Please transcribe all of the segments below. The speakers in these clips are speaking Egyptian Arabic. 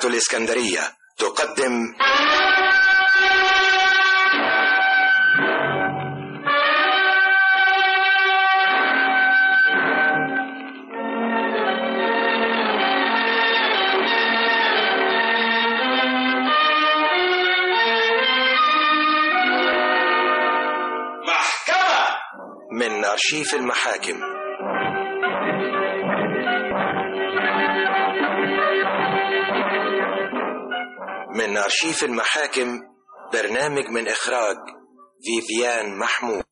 الإسكندرية تقدم محكمة من أرشيف المحاكم من أرشيف المحاكم برنامج من إخراج فيفيان محمود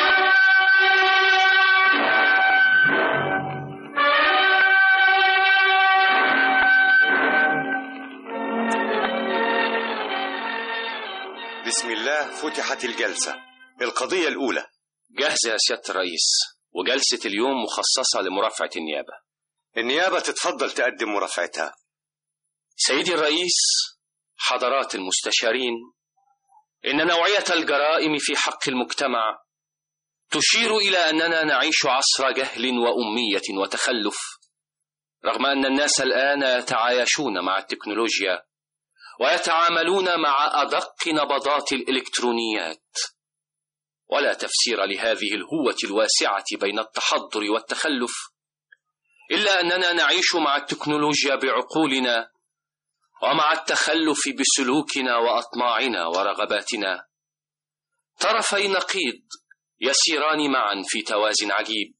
بسم الله فتحت الجلسة القضية الأولى جاهزة يا سيادة الرئيس وجلسة اليوم مخصصة لمرافعة النيابة النيابة تتفضل تقدم مرافعتها سيدي الرئيس حضرات المستشارين إن نوعية الجرائم في حق المجتمع تشير إلى أننا نعيش عصر جهل وأمية وتخلف رغم أن الناس الآن يتعايشون مع التكنولوجيا ويتعاملون مع أدق نبضات الإلكترونيات ولا تفسير لهذه الهوة الواسعة بين التحضر والتخلف إلا أننا نعيش مع التكنولوجيا بعقولنا ومع التخلف بسلوكنا وأطماعنا ورغباتنا طرفي نقيض يسيران معا في توازن عجيب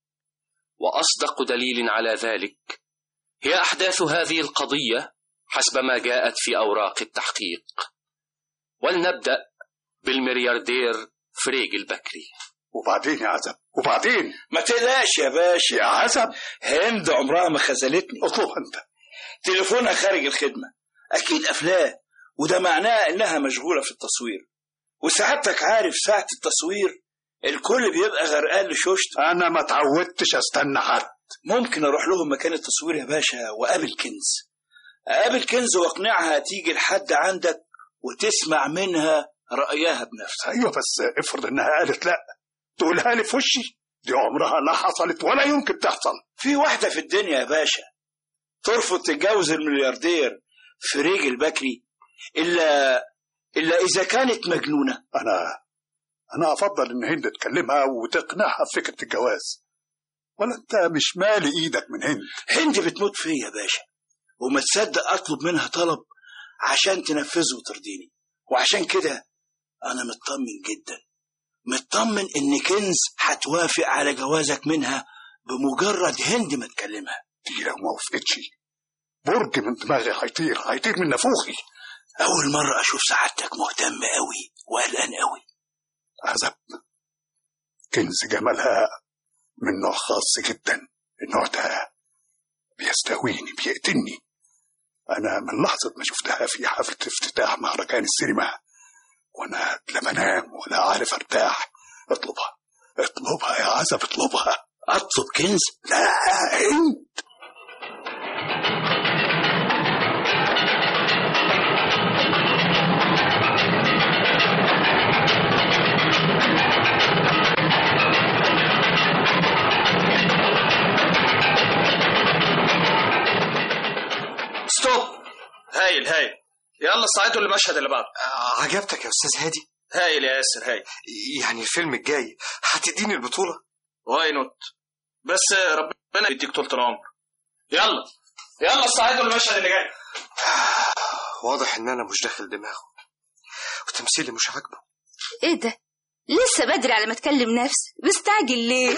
وأصدق دليل على ذلك هي أحداث هذه القضية حسب ما جاءت في أوراق التحقيق ولنبدأ بالملياردير فريج البكري وبعدين يا عزب وبعدين ما تقلقش يا باشا يا عزب هند عمرها ما خذلتني اطلبها انت تليفونها خارج الخدمة أكيد أفلام وده معناه إنها مشغولة في التصوير وسعادتك عارف ساعة التصوير الكل بيبقى غرقان لشوشته انا ما تعودتش استنى حد ممكن أروح لهم مكان التصوير يا باشا وأقابل كنز أقابل كنز وأقنعها تيجي لحد عندك وتسمع منها رأيها بنفسها ايوه بس افرض انها قالت لا تقولها لي في وشي دي عمرها لا حصلت ولا يمكن تحصل في واحدة في الدنيا يا باشا ترفض تتجوز الملياردير فريج البكري إلا إلا إذا كانت مجنونة انا انا افضل ان هند تكلمها وتقنعها بفكره الجواز ولا انت مش مالي ايدك من هند هند بتموت فيا يا باشا وما تصدق أطلب منها طلب عشان تنفذه وترضيني وعشان كده أنا مطمن جدا مطمن إن كنز هتوافق على جوازك منها بمجرد هند ما تكلمها دي لو ما وافقتش برج من دماغي هيطير هيطير من نافوخي أول مرة أشوف سعادتك مهتم أوي وقلقان أوي عزب كنز جمالها من نوع خاص جدا النوع ده بيستهويني بيقتلني أنا من لحظة ما شفتها في حفلة افتتاح مهرجان السينما وأنا لا بنام ولا عارف أرتاح اطلبها اطلبها يا عزب اطلبها أطلب كنز لا هند ستوب هايل هايل يلا صعدوا للمشهد اللي بعده عجبتك يا استاذ هادي هايل يا ياسر هايل يعني الفيلم الجاي هتديني البطوله واي نوت بس ربنا يديك طول العمر يلا يلا صعدوا للمشهد اللي جاي واضح ان انا مش داخل دماغه وتمثيلي مش عاجبه ايه ده لسه بدري على ما تكلم نفسي مستعجل ليه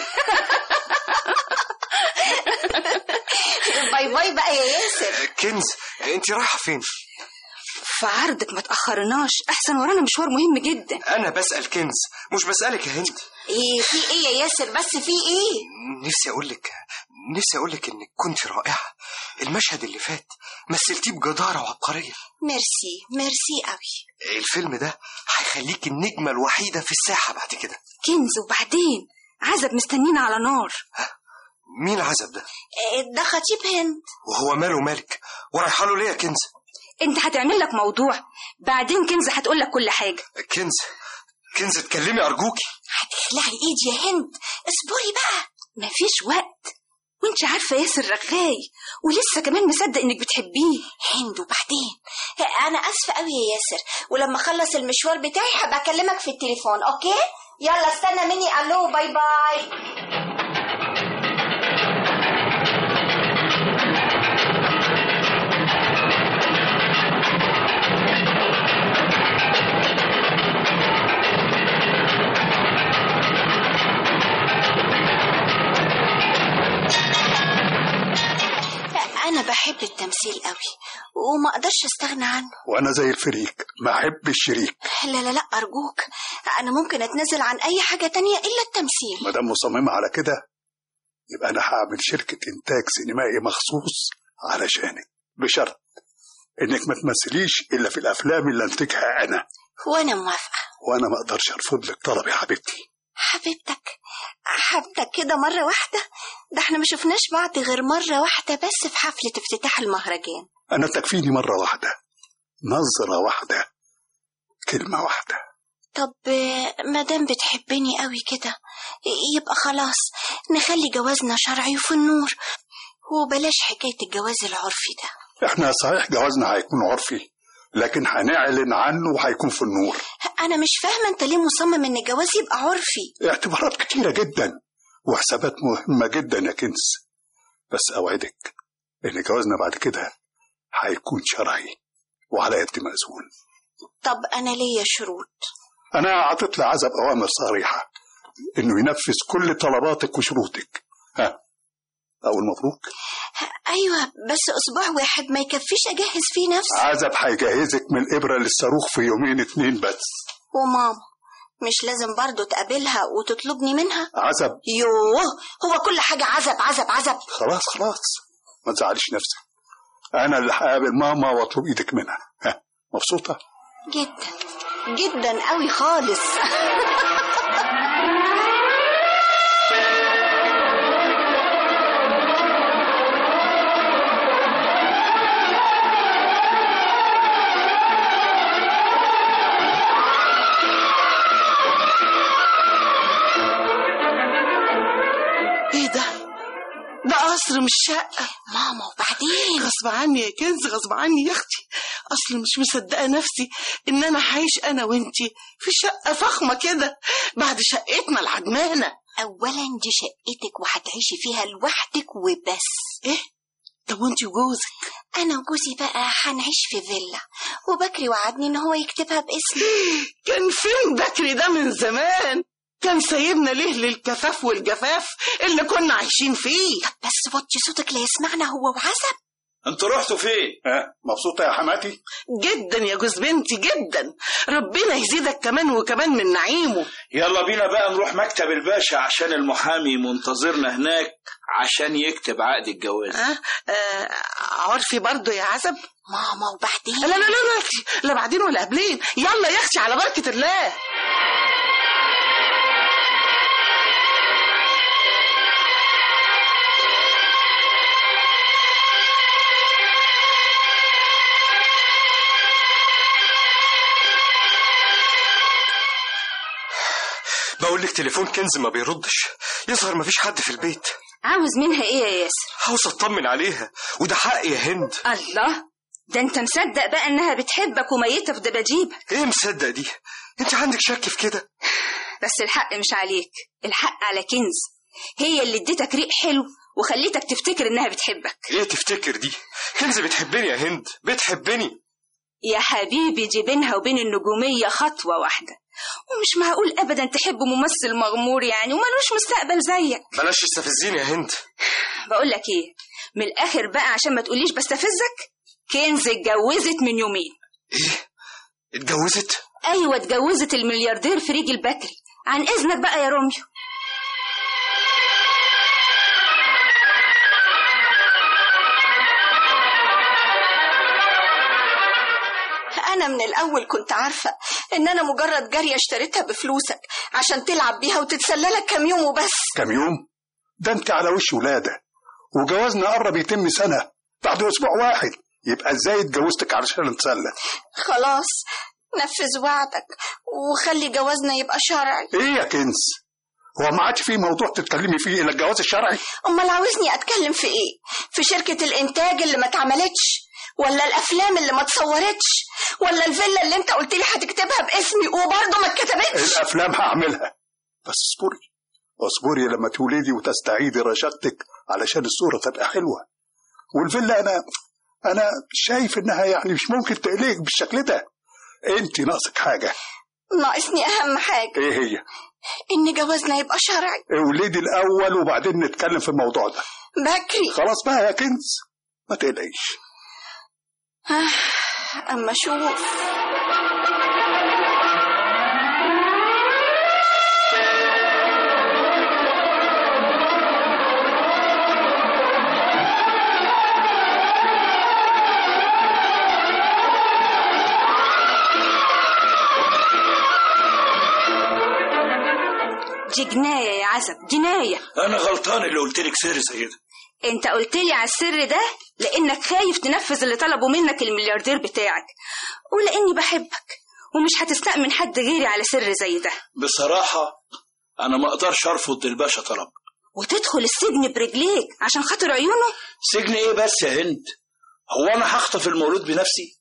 باي باي بقى يا ياسر كنز انت رايحه فين في عرضك ما تأخرناش أحسن ورانا مشوار مهم جدا انا بسال كنز مش بسالك يا هند إيه في إيه يا ياسر بس في إيه نفسي اقول لك نفسي اقول لك انك كنت رائعه المشهد اللي فات مثلتيه بجداره وعبقريه ميرسي ميرسي قوي الفيلم ده هيخليك النجمه الوحيده في الساحه بعد كده كنز وبعدين عزب مستنينا على نار مين العزب ده ده خطيب هند وهو ماله مالك ورايحه له ليه يا كنز انت هتعمل لك موضوع بعدين كنز هتقول لك كل حاجة كنز كنز اتكلمي ارجوكي هتخلعي ايدي يا هند اصبري بقى مفيش وقت وانت عارفة ياسر رغاي ولسه كمان مصدق انك بتحبيه هند وبعدين انا اسفه قوي يا ياسر ولما اخلص المشوار بتاعي هبقى اكلمك في التليفون اوكي يلا استنى مني الو باي باي انا بحب التمثيل قوي وما اقدرش استغنى عنه وانا زي الفريق ما احب الشريك لا لا لا ارجوك انا ممكن اتنازل عن اي حاجه تانية الا التمثيل ما دام مصممه على كده يبقى انا هعمل شركه انتاج سينمائي مخصوص علشانك بشرط انك ما تمثليش الا في الافلام اللي انتجها انا وانا موافقه وانا ما اقدرش ارفض لك طلب يا حبيبتي حبيبتك حبيبتك كده مرة واحدة ده احنا ما شفناش بعض غير مرة واحدة بس في حفلة افتتاح المهرجان انا تكفيني مره واحده نظره واحده كلمه واحده طب ما دام بتحبني قوي كده يبقى خلاص نخلي جوازنا شرعي وفي النور وبلاش حكاية الجواز العرفي ده احنا صحيح جوازنا هيكون عرفي لكن هنعلن عنه وهيكون في النور أنا مش فاهمة أنت ليه مصمم إن الجواز يبقى عرفي اعتبارات كتيرة جدا وحسابات مهمة جدا يا كنز بس أوعدك إن جوازنا بعد كده هيكون شرعي وعلى يد مأذون طب أنا ليا شروط أنا عطيت لعزب أوامر صريحة إنه ينفذ كل طلباتك وشروطك ها أول مبروك أيوة بس أسبوع واحد ما يكفيش أجهز فيه نفسي عزب هيجهزك من الإبرة للصاروخ في يومين اتنين بس وماما مش لازم برضو تقابلها وتطلبني منها عزب يوه هو كل حاجة عزب عزب عزب خلاص خلاص ما تزعليش نفسك أنا اللي هقابل ماما وأطلب إيدك منها ها مبسوطة؟ جدا جدا قوي خالص ايه ده ده قصر مش شقة ماما وبعدين غصب عني يا كنز غصب عني يا اختي اصل مش مصدقة نفسي ان انا عايش انا وانتي في شقة فخمة كده بعد شقتنا العدمانة اولا دي شقتك وهتعيشي فيها لوحدك وبس ايه طب وانتي وجوزك انا وجوزي بقى هنعيش في فيلا وبكري وعدني ان هو يكتبها باسمي كان فين بكري ده من زمان كان سايبنا ليه للكفاف والجفاف اللي كنا عايشين فيه طب بس وطي صوتك لا يسمعنا هو وعزب انتوا رحتوا فين؟ ها مبسوطة يا حماتي؟ جدا يا جوز بنتي جدا ربنا يزيدك كمان وكمان من نعيمه يلا بينا بقى نروح مكتب الباشا عشان المحامي منتظرنا هناك عشان يكتب عقد الجواز ها آه عرفي برضو يا عزب ماما وبعدين لا لا لا لا لا بعدين ولا قبلين يلا يا اختي على بركة الله بقول لك تليفون كنز ما بيردش يظهر ما فيش حد في البيت عاوز منها ايه يا ياسر عاوز اطمن عليها وده حقي يا هند الله ده انت مصدق بقى انها بتحبك وميتة في دباجيبك ايه مصدق دي انت عندك شك في كده بس الحق مش عليك الحق على كنز هي اللي اديتك ريق حلو وخليتك تفتكر انها بتحبك ايه تفتكر دي كنز بتحبني يا هند بتحبني يا حبيبي دي بينها وبين النجومية خطوة واحدة ومش معقول ابدا تحب ممثل مغمور يعني وملوش مستقبل زيك بلاش تستفزيني يا هند بقول لك ايه من الاخر بقى عشان ما تقوليش بستفزك كنز اتجوزت من يومين ايه اتجوزت ايوه اتجوزت الملياردير فريج البكري عن اذنك بقى يا روميو انا من الاول كنت عارفه ان انا مجرد جاريه اشتريتها بفلوسك عشان تلعب بيها وتتسلى لك كام يوم وبس كام يوم؟ ده انت على وش ولادة وجوازنا قرب يتم سنة بعد أسبوع واحد يبقى ازاي اتجوزتك علشان نتسلى؟ خلاص نفذ وعدك وخلي جوازنا يبقى شرعي ايه يا كنز؟ هو ما عادش في موضوع تتكلمي فيه الا الجواز الشرعي امال عاوزني اتكلم في ايه في شركة الانتاج اللي ما اتعملتش ولا الافلام اللي ما اتصورتش ولا الفيلا اللي انت قلت لي هتكتبها باسمي وبرضه ما اتكتبتش الافلام هعملها بس اصبري اصبري لما تولدي وتستعيدي رشاقتك علشان الصورة تبقى حلوة والفيلا انا انا شايف انها يعني مش ممكن تقلقك بالشكل ده انت ناقصك حاجة ناقصني اهم حاجة ايه هي ان جوازنا يبقى شرعي ولدي الاول وبعدين نتكلم في الموضوع ده بكري خلاص بقى يا كنز ما تقلقيش آه، اما اشوف دي جناية يا عزب جناية انا غلطان اللي قلت لك سر زي ده انت قلت لي على السر ده لانك خايف تنفذ اللي طلبه منك الملياردير بتاعك ولاني بحبك ومش هتستأمن حد غيري على سر زي ده بصراحة أنا ما أقدرش أرفض الباشا طلب وتدخل السجن برجليك عشان خاطر عيونه سجن إيه بس يا هند هو أنا هخطف المولود بنفسي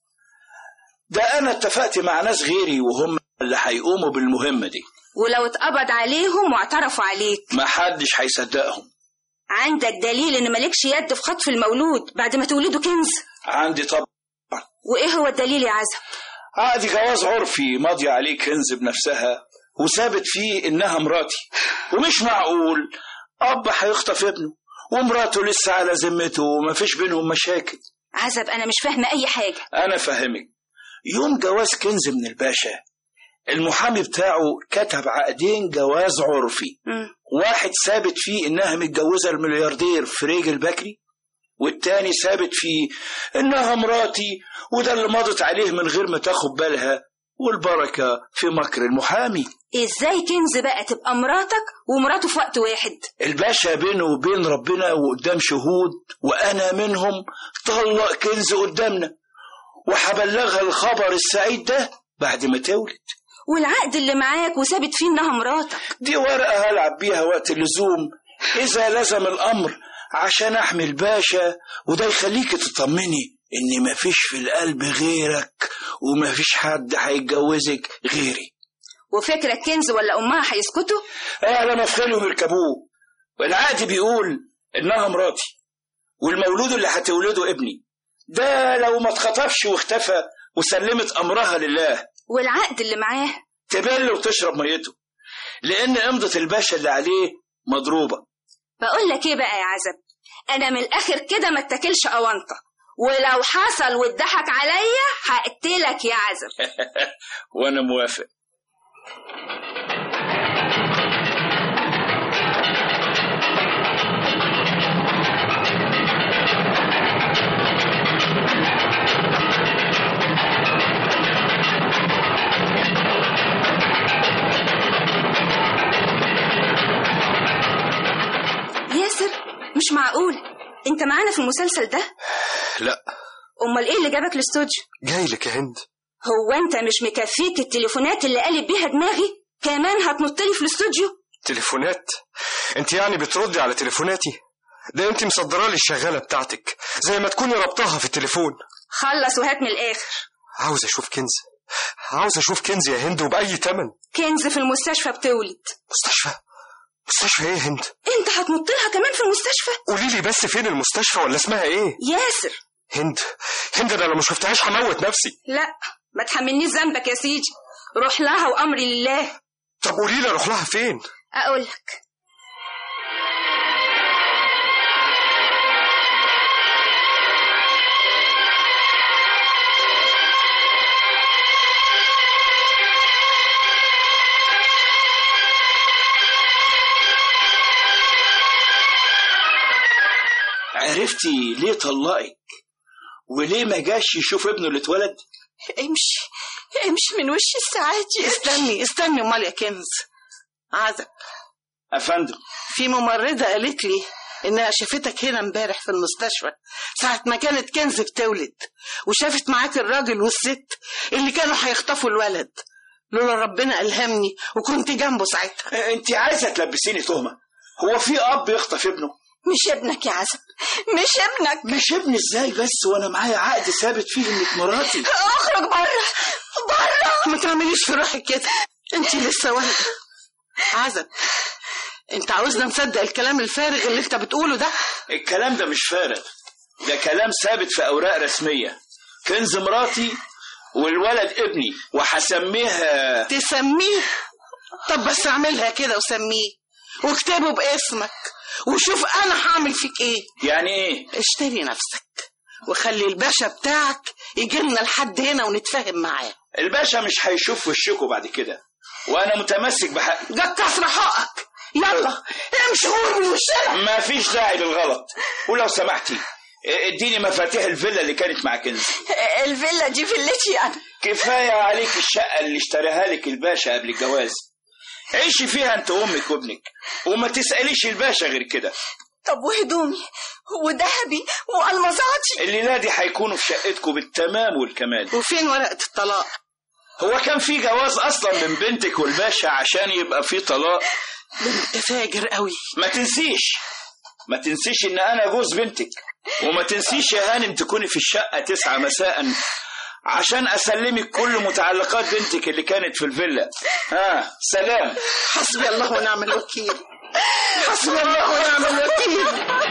ده أنا اتفقت مع ناس غيري وهم اللي هيقوموا بالمهمة دي ولو اتقبض عليهم واعترفوا عليك ما حدش هيصدقهم عندك دليل ان مالكش يد في خطف المولود بعد ما تولده كنز عندي طبعا وايه هو الدليل يا عزب عادي جواز عرفي ماضي عليه كنز بنفسها وثابت فيه إنها مراتي ومش معقول أب هيخطف ابنه ومراته لسه على ذمته ومفيش بينهم مشاكل عزب انا مش فاهمه اي حاجه أنا فاهمك يوم جواز كنز من الباشا المحامي بتاعه كتب عقدين جواز عرفي مم. واحد ثابت فيه إنها متجوزة الملياردير فريج البكري والتاني ثابت فيه إنها مراتي وده اللي مضت عليه من غير ما تاخد بالها والبركة في مكر المحامي ازاي كنز بقى تبقى مراتك ومراته في وقت واحد الباشا بينه وبين ربنا وقدام شهود وأنا منهم طلق كنز قدامنا وهبلغها الخبر السعيد ده بعد ما تولد والعقد اللي معاك وثابت فيه انها مراتك دي ورقة هلعب بيها وقت اللزوم إذا لزم الأمر عشان أحمي الباشا وده يخليك تطمني إن مفيش في القلب غيرك ومفيش حد هيتجوزك غيري وفكرك كنز ولا امها هيسكتوا أعلى مفخلهم يركبوه والعقد بيقول إنها مراتي والمولود اللي هتولده ابني ده لو ما اتخطفش واختفى وسلمت أمرها لله والعقد اللي معاه تبل وتشرب ميته لأن إمضة الباشا اللي عليه مضروبة بقول لك ايه بقى يا عزب انا من الاخر كده ما اتكلش اونطه ولو حصل واتضحك عليا هقتلك يا عزب وأنا موافق ياسر مش معقول انت معانا في المسلسل ده لا امال ايه اللي جابك الاستوديو جاي لك يا هند هو انت مش مكفيك التليفونات اللي قالب بيها دماغي كمان هتنطلي في الاستوديو تليفونات انت يعني بتردي على تليفوناتي ده انت مصدره لي الشغاله بتاعتك زي ما تكوني ربطها في التليفون خلص وهات من الاخر عاوز اشوف كنز عاوز اشوف كنز يا هند وباي تمن كنز في المستشفى بتولد مستشفى مستشفى ايه يا هند انت هتنط لها كمان في المستشفى قولي لي بس فين المستشفى ولا اسمها ايه ياسر هند هند انا لو ما شفتهاش هموت نفسي لا ما تحملنيش ذنبك يا سيدي روح لها وامري لله طب قولي لي اروح لها فين اقول لك عرفتي ليه طلقك وليه ما جاش يشوف ابنه اللي اتولد امشي امشي من وش الساعات يا استني استني امال يا كنز عزب افندم في ممرضة قالت لي إنها شافتك هنا امبارح في المستشفى ساعة ما كانت كنز بتولد وشافت معاك الراجل والست اللي كانوا هيخطفوا الولد لولا ربنا ألهمني وكنت جنبه ساعتها انت عايزه تلبسيني تهمه هو في اب يخطف ابنه مش ابنك يا عزب مش ابنك مش ابني ازاي بس وانا معايا عقد ثابت فيه انك مراتي اخرج بره بره ما تعمليش في روحك كده انت لسه واحدة عزب انت عاوزنا نصدق الكلام الفارغ اللي انت بتقوله ده الكلام ده مش فارغ ده كلام ثابت في اوراق رسميه كنز مراتي والولد ابني وهسميها تسميه طب بس اعملها كده وسميه واكتبه باسمك وشوف انا هعمل فيك ايه يعني ايه اشتري نفسك وخلي الباشا بتاعك يجي لنا لحد هنا ونتفاهم معاه الباشا مش هيشوف وشكوا بعد كده وانا متمسك بحقي ده كسر حقك يلا امشي غور من وشنا ما فيش داعي للغلط ولو سمحتي اديني مفاتيح الفيلا اللي كانت مع كنز الفيلا دي فيلتي انا كفايه عليك الشقه اللي اشتراها لك الباشا قبل الجواز عيشي فيها انت وامك وابنك وما تساليش الباشا غير كده طب وهدومي وذهبي والمظاتي الليله دي هيكونوا في شقتكم بالتمام والكمال وفين ورقه الطلاق هو كان في جواز اصلا من بنتك والباشا عشان يبقى في طلاق ده انت فاجر قوي ما تنسيش ما تنسيش ان انا جوز بنتك وما تنسيش يا هانم تكوني في الشقة تسعة مساء عشان اسلمك كل متعلقات بنتك اللي كانت في الفيلا ها سلام حسبي الله ونعم الوكيل حسبي الله ونعم الوكيل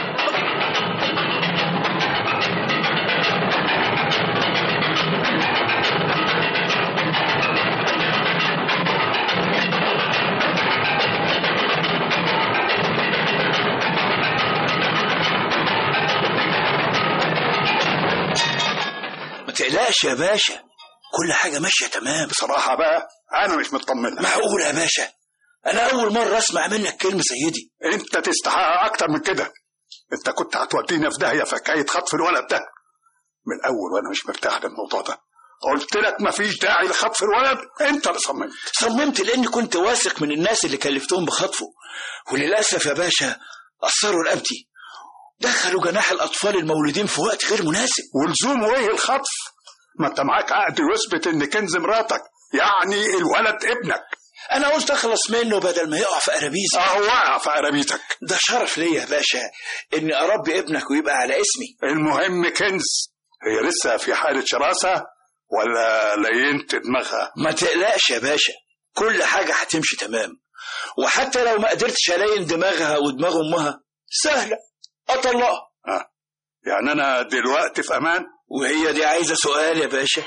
ما تقلقش يا باشا كل حاجة ماشية تمام بصراحة بقى أنا مش مطمن لك معقول يا باشا أنا أول مرة أسمع منك كلمة زي دي أنت تستحق أكتر من كده أنت كنت هتودينا في داهية في حكاية خطف الولد ده من الأول وأنا مش مرتاح للموضوع ده قلت لك مفيش داعي لخطف الولد أنت اللي صممت صممت لأني كنت واثق من الناس اللي كلفتهم بخطفه وللأسف يا باشا قصروا رقبتي دخلوا جناح الأطفال المولودين في وقت غير مناسب ولزومه إيه الخطف؟ ما أنت معاك عقد يثبت إن كنز مراتك يعني الولد ابنك أنا قلت أخلص منه بدل ما يقع في قرابيزي أهو وقع في قرابيتك ده شرف ليا يا باشا إني أربي ابنك ويبقى على اسمي المهم كنز هي لسه في حالة شراسة ولا لينت دماغها ما تقلقش يا باشا كل حاجة هتمشي تمام وحتى لو ما قدرتش ألاين دماغها ودماغ أمها سهلة أطلقها آه. يعني أنا دلوقتي في أمان وهي دي عايزة سؤال يا باشا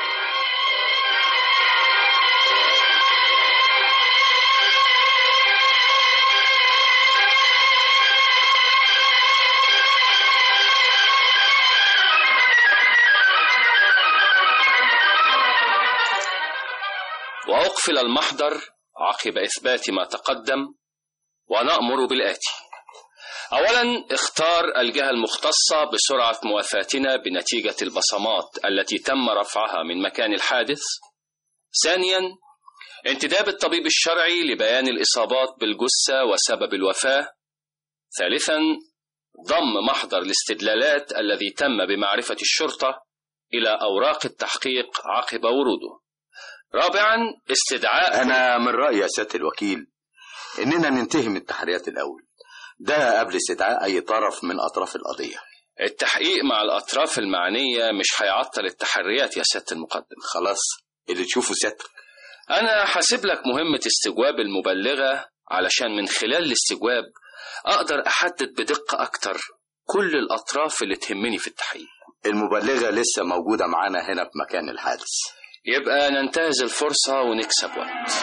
وأقفل المحضر عقب إثبات ما تقدم ونأمر بالآتي أولا اختار الجهة المختصة بسرعة موافاتنا بنتيجة البصمات التي تم رفعها من مكان الحادث ثانيا انتداب الطبيب الشرعي لبيان الإصابات بالجثة وسبب الوفاة ثالثا ضم محضر الاستدلالات الذي تم بمعرفة الشرطة إلى أوراق التحقيق عقب وروده رابعا استدعاء أنا من رأيي يا سيادة الوكيل إننا ننتهي من التحريات الأول ده قبل استدعاء أي طرف من أطراف القضية التحقيق مع الأطراف المعنية مش هيعطل التحريات يا سيادة المقدم خلاص اللي تشوفه سيادتك أنا حاسب لك مهمة استجواب المبلغة علشان من خلال الاستجواب أقدر أحدد بدقة أكتر كل الأطراف اللي تهمني في التحقيق المبلغة لسه موجودة معانا هنا في مكان الحادث يبقى ننتهز الفرصة ونكسب وقت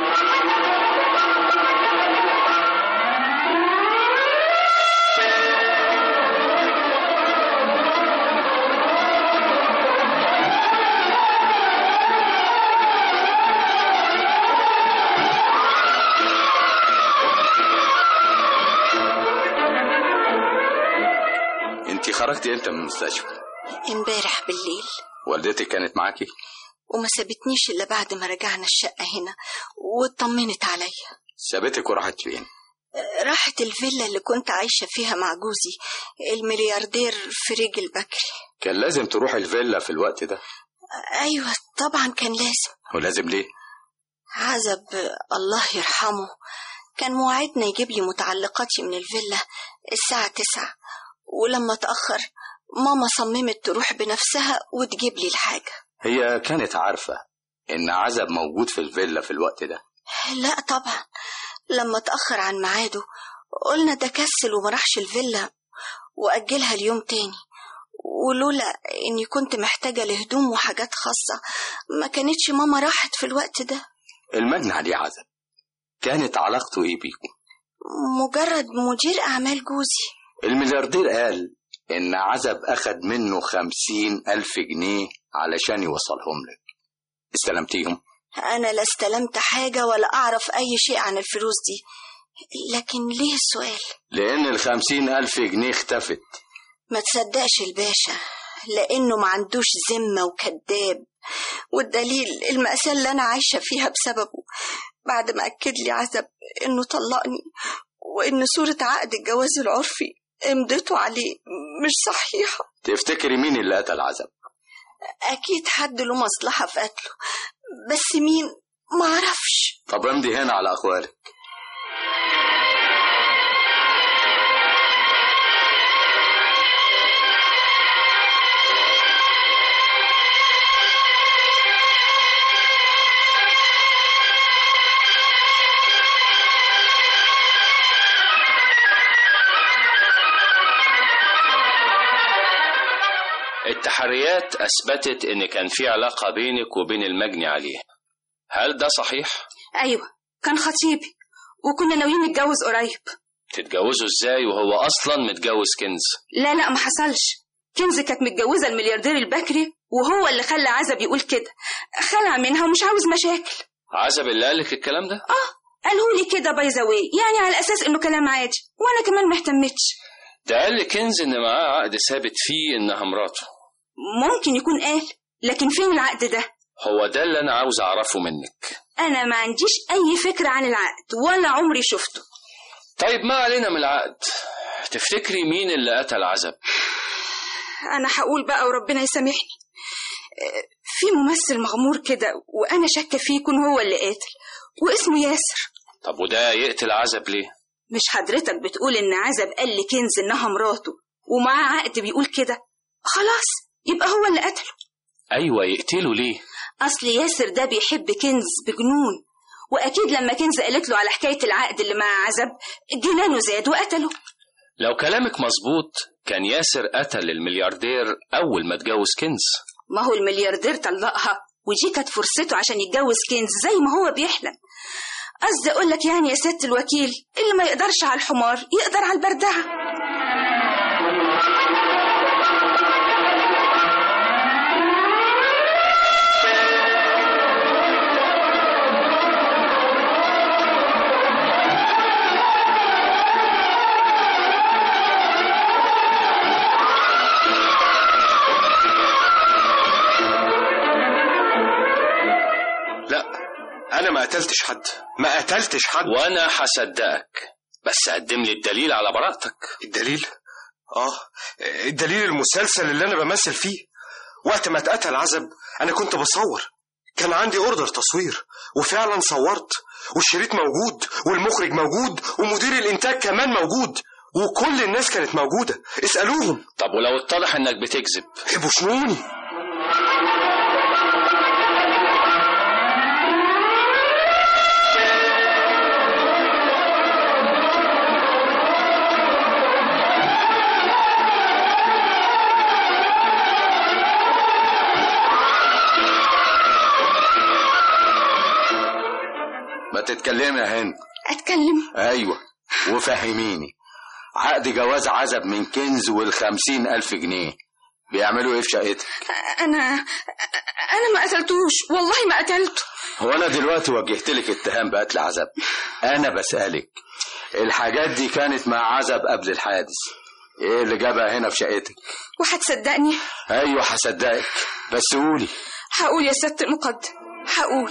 انت خرجتي امتى من المستشفى امبارح بالليل والدتك كانت معاكي وما سابتنيش الا بعد ما رجعنا الشقة هنا واطمنت عليا سابتك وراحت فين راحت الفيلا اللي كنت عايشة فيها مع جوزي الملياردير فريج البكري كان لازم تروح الفيلا في الوقت ده أيوة طبعا كان لازم ولازم ليه عزب الله يرحمه كان موعدنا يجيب لي متعلقاتي من الفيلا الساعة تسعة ولما اتأخر ماما صممت تروح بنفسها وتجيب لي الحاجة هي كانت عارفة إن عزب موجود في الفيلا في الوقت ده لا طبعا لما اتأخر عن ميعاده قلنا ده كسل وما راحش الفيلا وأجلها اليوم تاني ولولا إني كنت محتاجة لهدوم وحاجات خاصة ما كانتش ماما راحت في الوقت ده المجني عليه عزب كانت علاقته إيه بيكم مجرد مدير أعمال جوزي الملياردير قال إن عزب أخد منه خمسين ألف جنيه علشان يوصلهم لك استلمتيهم أنا لا استلمت حاجة ولا أعرف أي شيء عن الفلوس دي لكن ليه السؤال لأن الخمسين ألف جنيه اختفت ما تصدقش الباشا لأنه ما عندوش ذمة وكذاب والدليل المأساة اللي أنا عايشة فيها بسببه بعد ما أكد لي عزب إنه طلقني وإن صورة عقد الجواز العرفي امضته عليه مش صحيحة تفتكري مين اللي قتل عزب أكيد حد له مصلحة في قتله بس مين معرفش طب امضي هنا على أخوالك التحريات أثبتت إن كان في علاقة بينك وبين المجني عليه هل ده صحيح؟ أيوة كان خطيبي وكنا ناويين نتجوز قريب تتجوزوا إزاي وهو أصلا متجوز كنز؟ لا لا ما حصلش كنز كانت متجوزة الملياردير البكري وهو اللي خلى عزب يقول كده خلع منها ومش عاوز مشاكل عزب اللي قالك الكلام ده؟ اه قالوا لي كده باي ذا واي يعني على اساس انه كلام عادي وانا كمان ما اهتمتش ده قال لكنز إن معاه عقد ثابت فيه إنها مراته ممكن يكون قال لكن فين العقد ده هو ده اللي أنا عاوز أعرفه منك انا ما عنديش اي فكرة عن العقد ولا عمري شفته طيب ما علينا من العقد تفتكري مين اللي قتل عزب؟ انا هقول بقى وربنا يسامحني آه، في ممثل مغمور كده وانا شاكه فيه يكون هو اللي قاتل واسمه ياسر طب وده يقتل عزب ليه؟ مش حضرتك بتقول ان عزب قال لكنز انها مراته ومعاه عقد بيقول كده خلاص يبقى هو اللي قتله أيوة يقتله ليه؟ اصل ياسر ده بيحب كنز بجنون واكيد لما كنز قالت له على حكايه العقد اللي مع عزب جنانه زاد وقتله لو كلامك مظبوط كان ياسر قتل الملياردير أول ما اتجوز كنز ما هو الملياردير طلقها ودي كانت فرصته عشان يتجوز كنز زي ما هو بيحلم قصدي اقول لك يعني يا ست الوكيل اللي ما يقدرش على الحمار يقدر على البردعه لا انا ما قتلتش حد ما قتلتش حد وأنا هصدقك بس قدم لي الدليل على براءتك الدليل اه الدليل المسلسل اللي انا بمثل فيه وقت ما اتقتل عزب انا كنت بصور كان عندي اوردر تصوير وفعلا صورت والشريط موجود والمخرج موجود ومدير الانتاج كمان موجود وكل الناس كانت موجوده اسالوهم طب ولو اتضح إنك بتكذب بوشنوني ما تتكلمي يا هند اتكلم أيوة وفهميني عقد جواز عزب من كنز والخمسين ألف جنيه بيعملوا ايه في شقتك انا انا ما قتلتوش والله ما قتلته هو انا دلوقتي وجهت لك اتهام بقتل عزب انا بسألك الحاجات دي كانت مع عزب قبل الحادث ايه اللي جابها هنا في شقتك وهتصدقني ايوه هصدقك بس قولي هقول يا ست المقدم هقول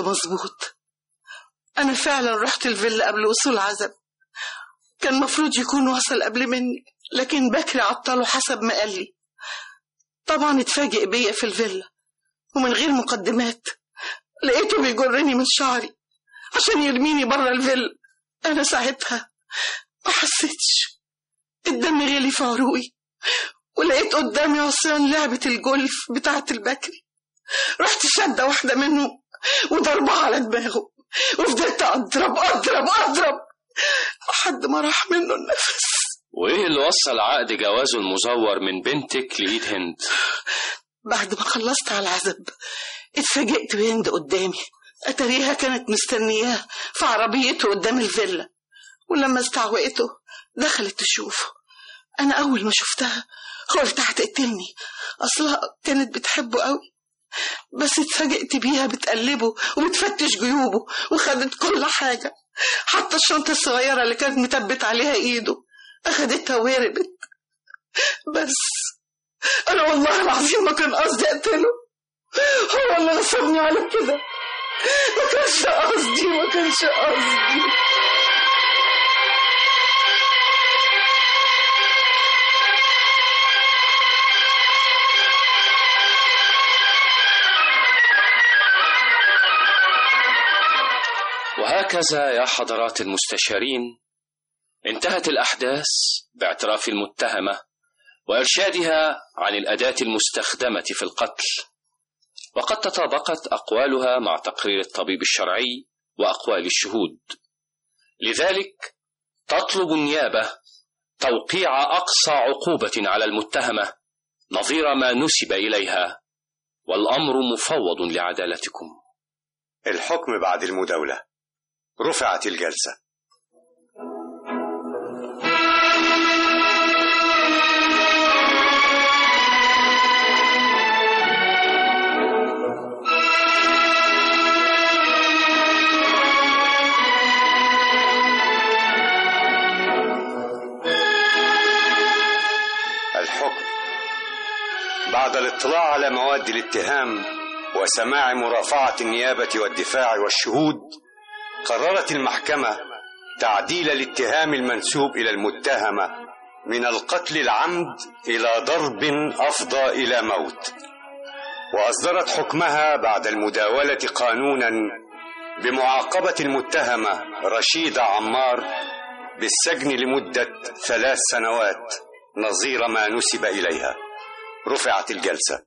مظبوط أنا فعلا رحت الفيلا قبل وصول عزب كان مفروض يكون وصل قبل مني لكن بكري عطله حسب ما قال لي طبعا اتفاجئ بيا في الفيلا ومن غير مقدمات لقيته بيجرني من شعري عشان يرميني بره الفيلا أنا ساعتها ما حسيتش الدم غلي في عروقي ولقيت قدامي عصيان لعبة الجولف بتاعة البكري رحت شادة واحدة منه وضربها على دماغه وفضلت أضرب أضرب أضرب لحد ما راح منه النفس وإيه اللي وصل عقد جوازه المزور من بنتك لإيد هند بعد ما خلصت على العزب اتفاجئت بهند قدامي أتاريها كانت مستنياه في عربيته قدام الفيلا ولما استعوقته دخلت تشوفه أنا أول ما شفتها قلت هتقتلني أصلها كانت بتحبه قوي بس اتفاجئت بيها بتقلبه وبتفتش جيوبه وخدت كل حاجة حتى الشنطة الصغيرة اللي كانت متبت عليها إيده أخدتها وهربت بس أنا والله العظيم ما كان قصدي أقتله هو اللي غصبني على كده ما كانش قصدي ما كانش قصدي وهكذا يا حضرات المستشارين انتهت الأحداث باعتراف المتهمة وإرشادها عن الأداة المستخدمة في القتل وقد تطابقت أقوالها مع تقرير الطبيب الشرعي وأقوال الشهود لذلك تطلب النيابة توقيع أقصى عقوبة على المتهمة نظير ما نسب إليها والأمر مفوض لعدالتكم الحكم بعد المداولة رفعت الجلسة الحكم بعد الاطلاع على مواد الاتهام وسماع مرافعة النيابة والدفاع والشهود قررت المحكمة تعديل الاتهام المنسوب إلى المتهمة من القتل العمد إلى ضرب أفضى إلى موت وأصدرت حكمها بعد المداولة قانونا بمعاقبة المتهمة رشيدة عمار بالسجن لمدة ثلاث سنوات نظير ما نسب إليها رفعت الجلسة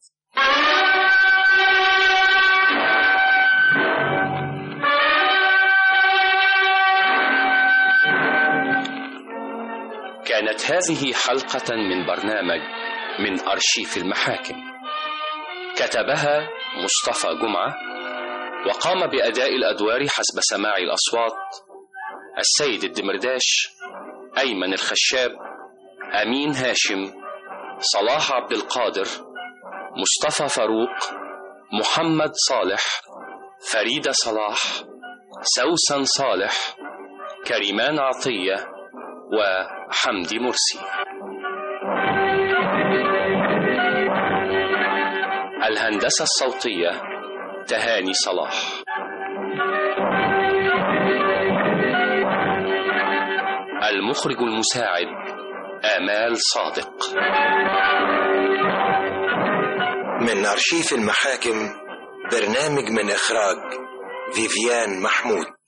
كانت هذه حلقة من برنامج من أرشيف المحاكم كتبها مصطفى جمعة وقام بأداء الأدوار حسب سماع الأصوات السيد الدمرداش أيمن الخشاب أمين هاشم صلاح عبد القادر مصطفى فاروق محمد صالح فريدة صلاح سوسن صالح كريمان عطية وحمدي مرسي الهندسة الصوتية تهاني صلاح المخرج المساعد آمال صادق من أرشيف المحاكم برنامج من إخراج فيفيان محمود